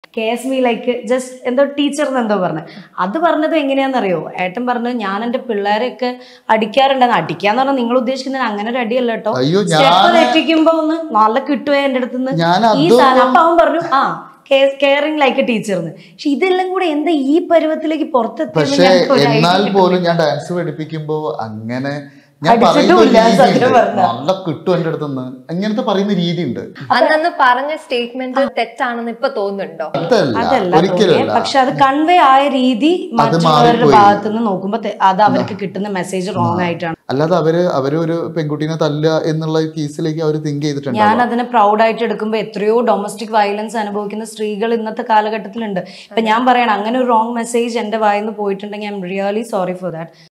K excuse me like just എന്തോ teacher എന്തോ പറഞ്ഞു അത് പറഞ്ഞത് എങ്ങനെയാണെന്നറിയോ ഏട്ടൻ പറഞ്ഞു ഞാൻ എൻ്റെ പിള്ളേരെയൊക്കെ അടിക്കാറുണ്ടെന്ന് അടിക്കാന്ന് പറഞ്ഞാൽ നിങ്ങൾ ഉദ്ദേശിക്കുന്നത് അങ്ങനെ ഒരു അടിയല്ല കേട്ടോ അയ്യോ, സ്റ്റെപ്പ് ഞാന് തെറ്റിക്കുമ്പോ ഒന്ന് നല്ല കിട്ടുവേ എൻ്റെ അടുത്ത് നിന്ന് ഞാൻ ഈ അതൊന്നും- സാധനം അപ്പൊ അവൻ പറഞ്ഞു ആ കെയറിങ് ലൈക്ക് ടീച്ചർന്ന് പക്ഷെ ഇതെല്ലാം കൂടെ എന്താ ഈ പരുവത്തിലേക്ക് പുറത്തെത്തിയെന്ന് പക്ഷെ ഞങ്ങൾക്ക് ഒരു idea എന്നാൽ കിട്ടുന്നില്ല. പോലും ഞാൻ ഡാൻസ് പഠിപ്പിക്കുമ്പോ അങ്ങനെ ഞാൻ അടിച്ചിട്ടും പറയുന്ന ഒരു ഇല്ല, രീതിയുണ്ട്. സത്യം പറഞ്ഞാ. നല്ല കിട്ടും എൻ്റെ അടുത്തുനിന്ന് ഇങ്ങനത്തെ പറയുന്ന രീതിയുണ്ട് അന്നന്ന് പറഞ്ഞ സ്റ്റേറ്റ്മെന്റ് തെറ്റാണെന്ന് ഇപ്പൊ തോന്നുന്നുണ്ടോ അതല്ല അതല്ല ഒരിക്കലും തോന്നിയെ. പക്ഷെ അത് കൺവേ ആയ രീതി മറ്റുള്ളവരുടെ മാറിപ്പോയി. ഭാഗത്ത് നിന്ന് നോക്കുമ്പോ തെ- അത് അവർക്ക് കിട്ടുന്ന മെസ്സേജ് റോങ് ആയിട്ടാണ് അല്ലാതെ അവര് അവര് ഒരു പെൺകുട്ടീനെ തല്ലുക എന്നുള്ള കേസിലേക്ക് അവർ തിങ്ക് ചെയ്തിട്ടുണ്ട് ഞാൻ അതിനെ പ്രൗഡായിട്ട് എടുക്കുമ്പോൾ എത്രയോ ഡൊമസ്റ്റിക് വയലൻസ് അനുഭവിക്കുന്ന സ്ത്രീകൾ ഇന്നത്തെ കാലഘട്ടത്തിലുണ്ട് ഇപ്പൊ ഞാൻ പറയണം അങ്ങനെ ഒരു റോങ് മെസ്സേജ് എന്റെ വായിന്ന് പോയിട്ടുണ്ടെങ്കിൽ I'm really sorry for that